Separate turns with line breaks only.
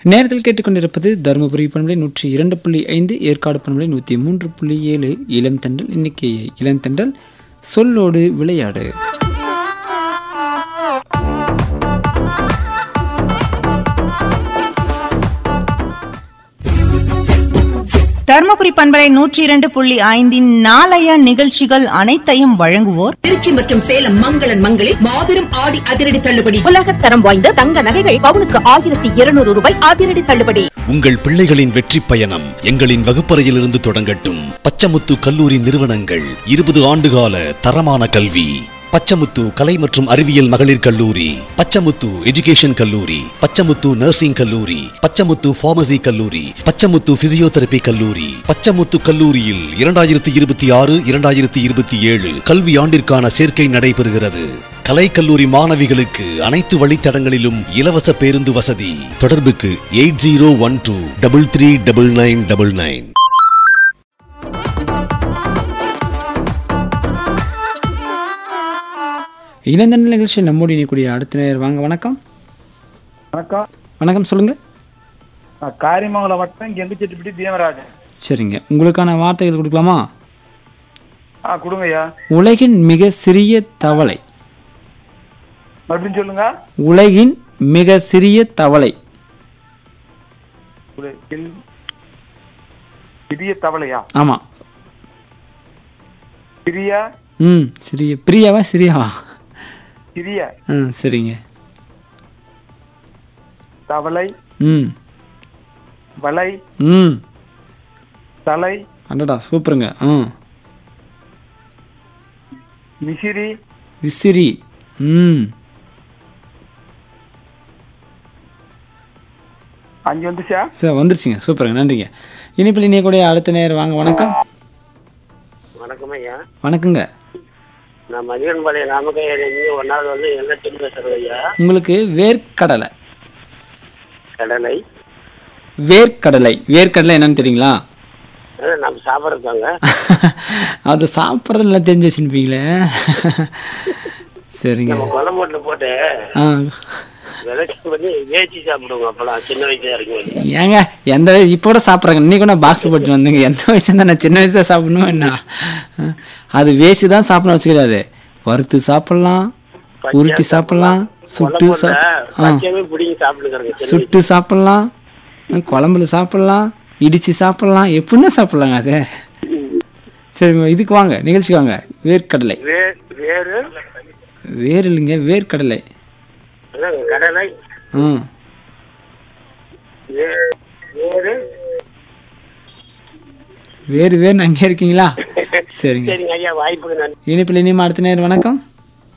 நேர்கள் கேட்டுக்கொண்டிருப்பது தருமபுரி பண்பலை நூற்றி இரண்டு புள்ளி ஐந்து ஏற்காடு பண்பலை நூற்றி மூன்று புள்ளி ஏழு இளம் தண்டல் இன்னைக்கு இளம் தண்டல் சொல்லோடு விளையாடு
தர்மபுரி பண்பலை நூற்றி இரண்டு புள்ளி ஐந்தின் நாளைய நிகழ்ச்சிகள் அனைத்தையும் வழங்குவோர்
திருச்சி மற்றும் சேலம் மங்களன் மங்களில் மாபெரும் ஆடி அதிரடி தள்ளுபடி
உலகத் தரம் வாய்ந்த தங்க நகைகள் பவுனுக்கு ஆயிரத்தி இருநூறு ரூபாய் அதிரடி தள்ளுபடி
உங்கள் பிள்ளைகளின் வெற்றி பயணம் எங்களின் வகுப்பறையிலிருந்து தொடங்கட்டும் பச்சமுத்து கல்லூரி நிறுவனங்கள் இருபது ஆண்டுகால தரமான கல்வி பச்சமுத்து கலை மற்றும் அறிவியல் மகளிர் கல்லூரி பச்சமுத்து எஜுகேஷன் கல்லூரி பச்சமுத்து நர்சிங் கல்லூரி பச்சமுத்து பார்மசி கல்லூரி பச்சமுத்து பிசியோதெரபி கல்லூரி பச்சமுத்து கல்லூரியில் இரண்டாயிரத்தி இருபத்தி ஆறு இரண்டாயிரத்தி இருபத்தி ஏழு கல்வி ஆண்டிற்கான சேர்க்கை நடைபெறுகிறது கலை கல்லூரி மாணவிகளுக்கு அனைத்து வழித்தடங்களிலும் இலவச பேருந்து வசதி தொடர்புக்கு eight zero one two double three double nine double nine
இளந்தண்டல் நிகழ்ச்சி நம்மோடு இணைக்கூடிய அடுத்த நேர் வாங்க வணக்கம்
வணக்கம்
வணக்கம் சொல்லுங்க
நான் காரியமங்கலம் வட்டம் கெங்குச்செட்டிப்பட்டி தீமராஜன்
சரிங்க உங்களுக்கான வார்த்தைகள் கொடுக்கலாமா
ஆ கொடுங்கய்யா
உலகின் மிக சிறிய தவளை
மறுபடியும் சொல்லுங்க
உலகின் மிக சிறிய தவளை
உலகில் சிறிய தவளையா
ஆமா
சிறிய
ம் சிறிய பிரியாவா சிரியாவா
சிறிய
ம் சரிங்க
தவளை
ம்
வலை
ம்
தலை
அடடா சூப்பருங்க ம்
மிசிறி
விசிறி ம்
அஞ்சு வந்துச்சா
சார் வந்துருச்சுங்க சூப்பருங்க நன்றிங்க இனிப்பில் இணையக்கூடிய அடுத்த நேர் வாங்க வணக்கம்
வணக்கம் ஐயா
வணக்கங்க
நான் மதியன்பாளையம் நாமக்கையிலிருந்து ஒன்றாவது வந்து என்ன டீம் பேசுறது ஐயா
உங்களுக்கு வேர்க்கடலை
கடலை
வேர்க்கடலை வேர்க்கடலை என்னன்னு தெரியுங்களா
அதான் நம்ம சாப்பிட்றதாங்க
அது சாப்பிட்றது நல்லா தெரிஞ்சு வச்சுருப்பீங்களே சரிங்க
நம்ம குழம்புல போட்டு
ஆ
விளைச்சி பண்ணி வேச்சி சாப்பிடுவோம் அப்பெல்லாம் சின்ன வயசுல இருக்கும்
ஏங்க எந்த வயசு இப்போ கூட சாப்பிட்றாங்க இன்னைக்கு கூட பாக்ஸ் போட்டு வந்தீங்க எந்த வயசு தான் நான் சின்ன வயசுல சாப்பிடணும் என்ன அது வேசி தான் சாப்பிடணும் வச்சுக்கிறாரு வறுத்து சாப்பிடலாம் உருட்டி சாப்பிடலாம் சுட்டு சாப் ஆ
பச்சையாவே பிடிங்கி சாப்பிடுங்கிறங்க சின்ன
சுட்டு சாப்பிடலாம் குழம்புல சாப்பிடலாம் இடிச்சு சாப்பிடலாம் எப்படின்னா சாப்பிடலாங்க அது சரி இதுக்கு வாங்க நிகழ்ச்சிக்கு வாங்க வேர்க்கடலை
வே வேறு
வேர் இல்லைங்க வேர்க்கடலை
அதான் கடலை
ம்
வே வேறு
வேறு வேறு அங்கே இருக்கீங்களா சரிங்க
சரிங்க ஐயா வாய்ப்புக்கு நன்றி
இனிப்பில் இனிமே அடுத்த நேரம் வணக்கம்